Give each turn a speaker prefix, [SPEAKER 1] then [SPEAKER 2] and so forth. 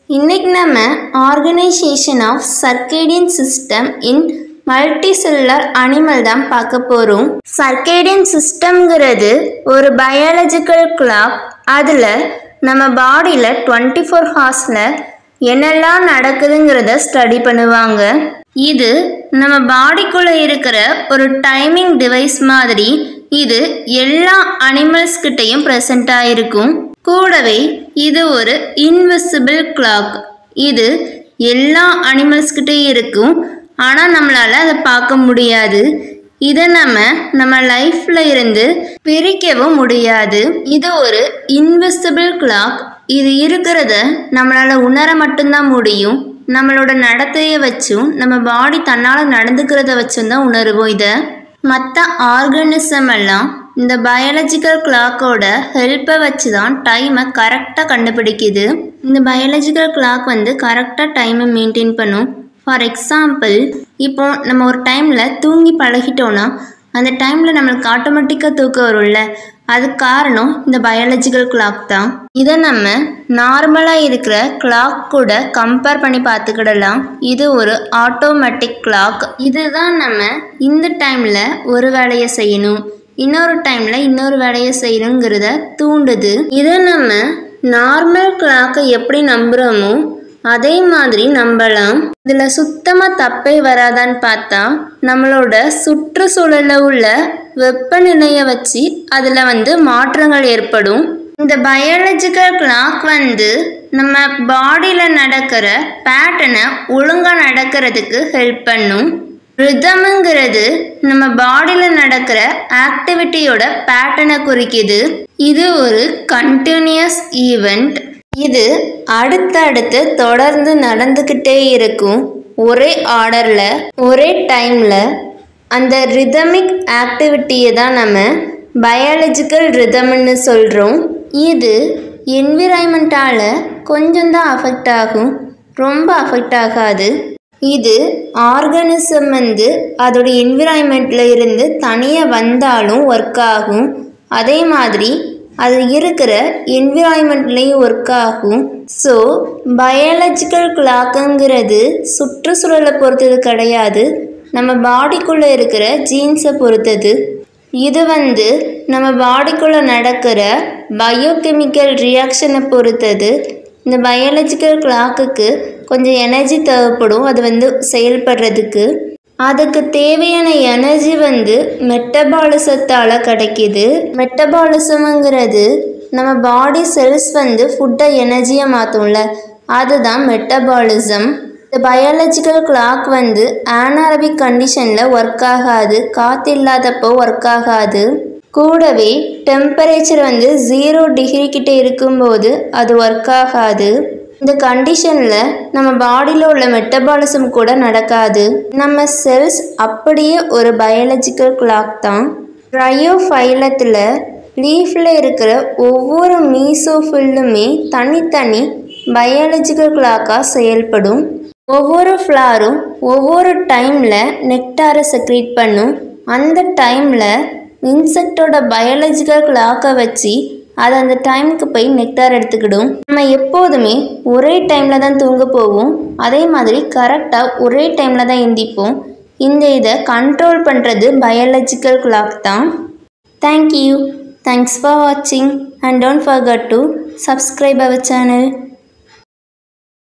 [SPEAKER 1] இன்னைக்கு நம்ம organisation of circadian system in multicellular animal தான் பார்க்க போகிறோம் சர்க்கேடியன் சிஸ்டம்ங்கிறது ஒரு பயாலஜிக்கல் கிளாக் அதில் நம்ம பாடியில் டுவெண்ட்டி ஃபோர் ஹார்ஸில் என்னெல்லாம் நடக்குதுங்கிறத ஸ்டடி பண்ணுவாங்க இது நம்ம பாடிக்குள்ளே இருக்கிற ஒரு டைமிங் டிவைஸ் மாதிரி இது எல்லா அனிமல்ஸ் கிட்டேயும் ப்ரெசண்ட் ஆயிருக்கும் கூடவே இது ஒரு இன்விசிபிள் கிளாக் இது எல்லா அனிமல்ஸ் கிட்டேயும் இருக்கும் ஆனால் நம்மளால் அதை பார்க்க முடியாது இதை நம்ம நம்ம லைஃப்பில் இருந்து பிரிக்கவும் முடியாது இது ஒரு இன்விசிபிள் கிளாக் இது இருக்கிறத நம்மளால் உணர மட்டும்தான் முடியும் நம்மளோட நடத்தையை வச்சும் நம்ம பாடி தன்னால் நடந்துக்கிறத வச்சும் தான் உணருவோம் இதை மற்ற ஆர்கனிசம் எல்லாம் இந்த பயாலஜிக்கல் கிளாக்கோட ஹெல்ப்பை வச்சு தான் டைமை கரெக்டாக கண்டுபிடிக்குது இந்த பயாலஜிக்கல் கிளாக் வந்து கரெக்டாக டைமை மெயின்டைன் பண்ணும் ஃபார் எக்ஸாம்பிள் இப்போ நம்ம ஒரு டைமில் தூங்கி பழகிட்டோன்னா அந்த டைமில் நம்மளுக்கு ஆட்டோமேட்டிக்காக தூக்கம் வரும்ல அது காரணம் இந்த பயாலஜிக்கல் கிளாக் தான் இதை நம்ம நார்மலாக இருக்கிற கிளாக் கூட கம்பேர் பண்ணி பார்த்துக்கிடலாம் இது ஒரு ஆட்டோமேட்டிக் கிளாக் இதுதான் நம்ம இந்த டைமில் ஒரு வேலையை செய்யணும் இன்னொரு டைமில் இன்னொரு வேலையை செய்யணுங்கிறத தூண்டுது இதை நம்ம நார்மல் கிளாக்கை எப்படி நம்புகிறோமோ அதே மாதிரி நம்பலாம் இதில் சுத்தமாக தப்பே வராதான்னு பார்த்தா நம்மளோட சுற்றுச்சூழலில் உள்ள வெப்பநிலையை வச்சு அதில் வந்து மாற்றங்கள் ஏற்படும் இந்த பயாலஜிக்கல் கிளாக் வந்து நம்ம பாடியில் நடக்கிற பேட்டர்னை ஒழுங்காக நடக்கிறதுக்கு ஹெல்ப் பண்ணும் ரிதமுங்கிறது நம்ம பாடியில் நடக்கிற ஆக்டிவிட்டியோட பேட்டர்னை குறிக்குது இது ஒரு கண்டினியூஸ் ஈவெண்ட் இது அடுத்தடுத்து தொடர்ந்து நடந்துக்கிட்டே இருக்கும் ஒரே ஆர்டரில் ஒரே டைமில் அந்த ரிதமிக் ஆக்டிவிட்டியை தான் நம்ம பயாலஜிக்கல் ரிதம்னு சொல்கிறோம் இது என்விரான்மெண்ட்டால் கொஞ்சம் தான் அஃபெக்ட் ஆகும் ரொம்ப அஃபெக்ட் ஆகாது இது ஆர்கனிசம் வந்து அதோட என்விரான்மெண்ட்டில் இருந்து தனியாக வந்தாலும் ஒர்க் ஆகும் அதே மாதிரி அது இருக்கிற என்விரான்மெண்ட்லேயும் ஒர்க் ஆகும் ஸோ பயாலஜிக்கல் கிளாக்குங்கிறது சுற்றுச்சூழலை பொறுத்தது கிடையாது நம்ம பாடிக்குள்ளே இருக்கிற ஜீன்ஸை பொறுத்தது இது வந்து நம்ம பாடிக்குள்ளே நடக்கிற பயோகெமிக்கல் ரியாக்ஷனை பொறுத்தது இந்த பயாலஜிக்கல் கிளாக்குக்கு கொஞ்சம் எனர்ஜி தேவைப்படும் அது வந்து செயல்படுறதுக்கு அதுக்கு தேவையான எனர்ஜி வந்து மெட்டபாலிசத்தால் கிடைக்கிது மெட்டபாலிசம்ங்கிறது நம்ம பாடி செல்ஸ் வந்து ஃபுட்டை எனர்ஜியாக மாற்றும்ல அதுதான் மெட்டபாலிசம் இந்த பயாலஜிக்கல் கிளாக் வந்து ஆனாரபிக் கண்டிஷனில் ஒர்க் ஆகாது காற்று இல்லாதப்போ ஒர்க் ஆகாது கூடவே டெம்பரேச்சர் வந்து ஜீரோ டிகிரி கிட்ட இருக்கும்போது அது ஒர்க் ஆகாது இந்த கண்டிஷனில் நம்ம பாடியில் உள்ள மெட்டபாலிசம் கூட நடக்காது நம்ம செல்ஸ் அப்படியே ஒரு பயாலஜிக்கல் கிளாக் தான் ட்ரையோஃபைலத்தில் லீஃபில் இருக்கிற ஒவ்வொரு மீசோஃபில்லுமே தனித்தனி பயாலஜிக்கல் கிளாக்காக செயல்படும் ஒவ்வொரு ஃப்ளாரும் ஒவ்வொரு டைமில் நெக்டாரை செக்ரேட் பண்ணும் அந்த டைமில் இன்செக்டோட பயாலஜிக்கல் கிளாக்கை வச்சு அது அந்த டைமுக்கு போய் நெக்டார் எடுத்துக்கிடும் நம்ம எப்போதுமே ஒரே டைமில் தான் தூங்க போவோம் அதே மாதிரி கரெக்டாக ஒரே டைமில் தான் எந்திப்போம் இந்த இதை கண்ட்ரோல் பண்ணுறது பயாலஜிக்கல் கிளாக் தான் தேங்க்யூ தேங்க்ஸ் ஃபார் வாட்சிங் and don't forget to subscribe our channel